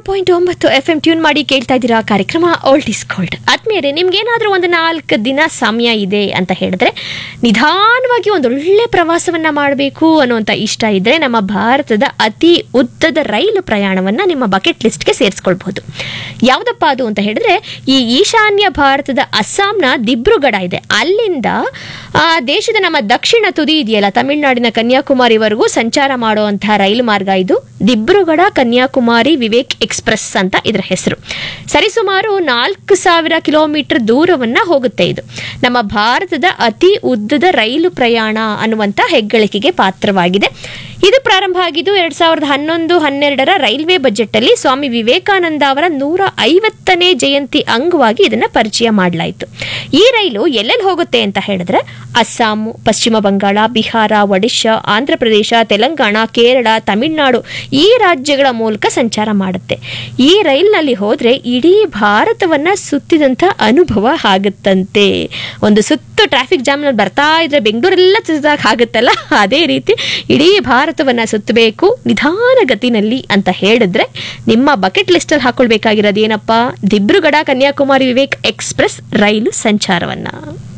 point ಒಂಬತ್ತು F M tune ಮಾಡಿ ಕೇಳ್ತಾ ಇದ್ದೀರಾ ಕಾರ್ಯಕ್ರಮ ಓಲ್ಡ್ ಇಸ್ ಗೋಲ್ಡ್ ಆದ್ಮೇಲೆ ನಿಮ್ಗೇನಾದ್ರೂ ಒಂದು ನಾಲ್ಕು ದಿನ ಸಮಯ ಇದೆ ಅಂತ ಹೇಳಿದ್ರೆ ನಿಧಾನವಾಗಿ ಒಂದು ಒಳ್ಳೆ ಪ್ರವಾಸವನ್ನ ಮಾಡಬೇಕು ಅನ್ನುವಂಥ ಇಷ್ಟ ಇದ್ರೆ ನಮ್ಮ ಭಾರತದ ಅತಿ ಉದ್ದದ ರೈಲು ಪ್ರಯಾಣವನ್ನ ನಿಮ್ಮ ಬಕೆಟ್ ಲಿಸ್ಟ್ಗೆ ಸೇರಿಸ್ಕೊಳ್ಬಹುದು ಯಾವುದಪ್ಪ ಅದು ಅಂತ ಹೇಳಿದ್ರೆ ಈ ಈಶಾನ್ಯ ಭಾರತದ ಅಸ್ಸಾಂನ ದಿಬ್ರುಗಢ ಇದೆ ಅಲ್ಲಿಂದ ಆ ದೇಶದ ನಮ್ಮ ದಕ್ಷಿಣ ತುದಿ ಇದೆಯಲ್ಲ ತಮಿಳುನಾಡಿನ ಕನ್ಯಾಕುಮಾರಿವರೆಗೂ ಸಂಚಾರ ಮಾಡುವಂತಹ ರೈಲು ಮಾರ್ಗ ಇದು ದಿಬ್ರುಗಢ ಕನ್ಯಾಕುಮಾರಿ ವಿವೇಕ್ ಎಕ್ಸ್ಪ್ರೆಸ್ ಅಂತ ಇದರ ಹೆಸರು ಸರಿಸುಮಾರು ನಾಲ್ಕು ಸಾವಿರ ಕಿಲೋಮೀಟರ್ ದೂರವನ್ನ ಹೋಗುತ್ತೆ ಇದು ನಮ್ಮ ಭಾರತದ ಅತಿ ಉದ್ದದ ರೈಲು ಪ್ರಯಾಣ ಅನ್ನುವಂಥ ಹೆಗ್ಗಳಿಕೆಗೆ ಪಾತ್ರವಾಗಿದೆ ಇದು ಪ್ರಾರಂಭ ಆಗಿದ್ದು ಎರಡ್ ಸಾವಿರದ ಹನ್ನೊಂದು ಹನ್ನೆರಡರ ರೈಲ್ವೆ ಬಜೆಟ್ ಅಲ್ಲಿ ಸ್ವಾಮಿ ವಿವೇಕಾನಂದ ಅವರ ನೂರ ಐವತ್ತನೇ ಜಯಂತಿ ಅಂಗವಾಗಿ ಇದನ್ನ ಪರಿಚಯ ಮಾಡಲಾಯಿತು ಈ ರೈಲು ಎಲ್ಲೆಲ್ಲಿ ಹೋಗುತ್ತೆ ಅಂತ ಹೇಳಿದ್ರೆ ಅಸ್ಸಾಂ ಪಶ್ಚಿಮ ಬಂಗಾಳ ಬಿಹಾರ ಒಡಿಶಾ ಆಂಧ್ರ ಪ್ರದೇಶ ತೆಲಂಗಾಣ ಕೇರಳ ತಮಿಳುನಾಡು ಈ ರಾಜ್ಯಗಳ ಮೂಲಕ ಸಂಚಾರ ಮಾಡುತ್ತೆ ಈ ರೈಲ್ನಲ್ಲಿ ಹೋದ್ರೆ ಇಡೀ ಭಾರತವನ್ನ ಸುತ್ತಿದಂಥ ಅನುಭವ ಆಗುತ್ತಂತೆ ಒಂದು ಸುತ್ತು ಟ್ರಾಫಿಕ್ ಜಾಮ್ನಲ್ಲಿ ಬರ್ತಾ ಇದ್ರೆ ಬೆಂಗಳೂರೆಲ್ಲ ಸುತ್ತಾಗ ಆಗುತ್ತಲ್ಲ ಅದೇ ರೀತಿ ಇಡೀ ಭಾರತವನ್ನ ಸುತ್ತಬೇಕು ನಿಧಾನಗತಿನಲ್ಲಿ ಅಂತ ಹೇಳಿದ್ರೆ ನಿಮ್ಮ ಬಕೆಟ್ ಲಿಸ್ಟಲ್ಲಿ ಹಾಕೊಳ್ಬೇಕಾಗಿರೋದು ಏನಪ್ಪಾ ದಿಬ್ರುಗಢ ಕನ್ಯಾಕುಮಾರಿ ವಿವೇಕ್ ಎಕ್ಸ್ಪ್ರೆಸ್ ರೈಲು ಸಂಚಾರವನ್ನ